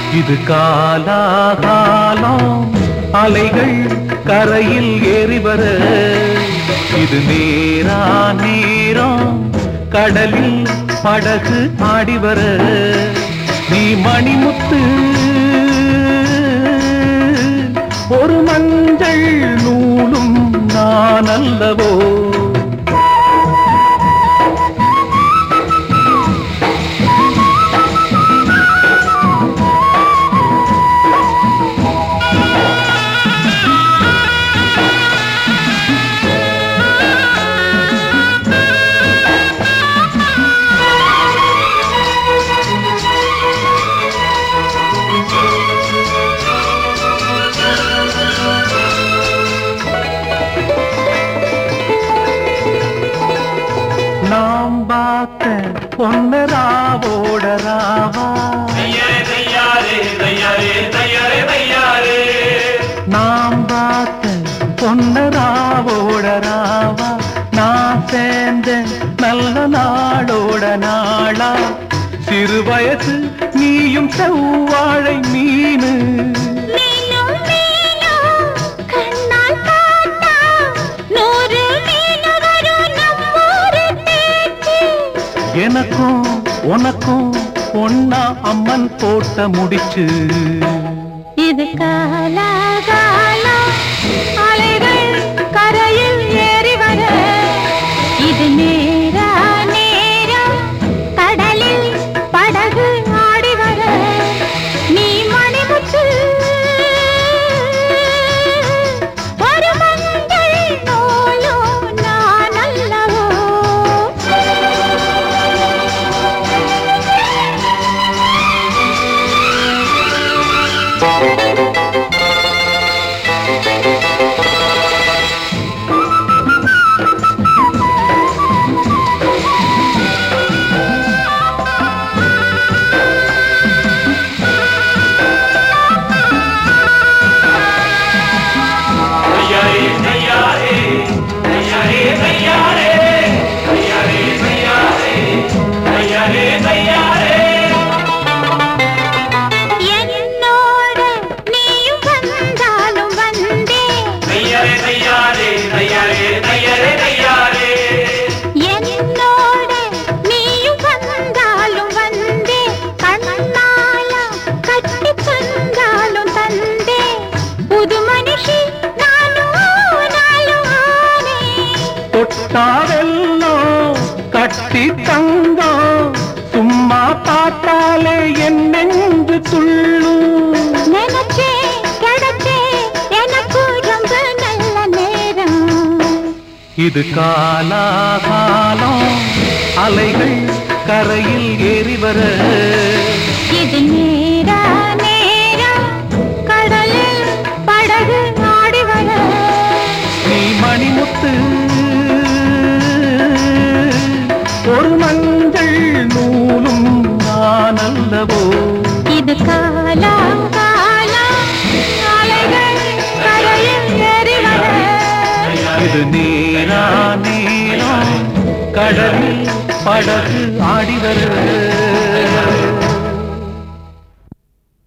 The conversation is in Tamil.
இது காலாகாலம் அலைகள் கரையில் ஏறி வர இது நேரா நேரம் கடலில் படகு ஆடி வர நீ மணிமுத்து ஒரு மஞ்சள் நூலும் நான் அல்லவோ நாம் பார்த்த பொன்னராவோட ராவா நாம் பார்த்த பொன்னராவோட ராவா நான் சேர்ந்த நல்ல நாடோட நாளா சிறு வயசு நீயும் செவ்வாழை மீனு மீனும் மீனும் கண்ணால் பார்த்தா நூறு மீனு வரும் நம்மூரு தேக்கு எனக்கும் உனக்கும் பொன்னா அம்மன் போட்ட முடிச்சு இது காலாகாலம் அலைகள் கரையில் ஏறி வர இது நேரா நேரம் கடலில் படகு ஆடி வர நீ மணிமுத்து ஒரு மஞ்சள் நூலும் நான் அல்லவோ என்னோட நீயும் வந்தாலும் வந்தே என்னோட நீயும் வந்தாலும் வந்தே கண்ணால கட்டி தந்தாலும் தந்தே புது மனுஷி நானும் நாளும் ஆனே தொட்டாவெல்லாம் கட்டி தங்கம் சும்மா பார்த்தாலே என் நெஞ்சு துள்ளும் நினைச்சே கிடைச்சே எனக்கு ரொம்ப நல்ல நேரம் இது காலாகாலம் அலைகள் கரையில் ஏறி வர இது நேரா நேரம் கடலில் படகு ஆடி வர நீ மணிமுத்து ஒரு மஞ்சள் நூலும் நான் அல்லவோ இது காலம் காலம் அலைகள் கரையில் ஏறி வர இது நேரா நேரம் கடலில் படகு ஆடி வர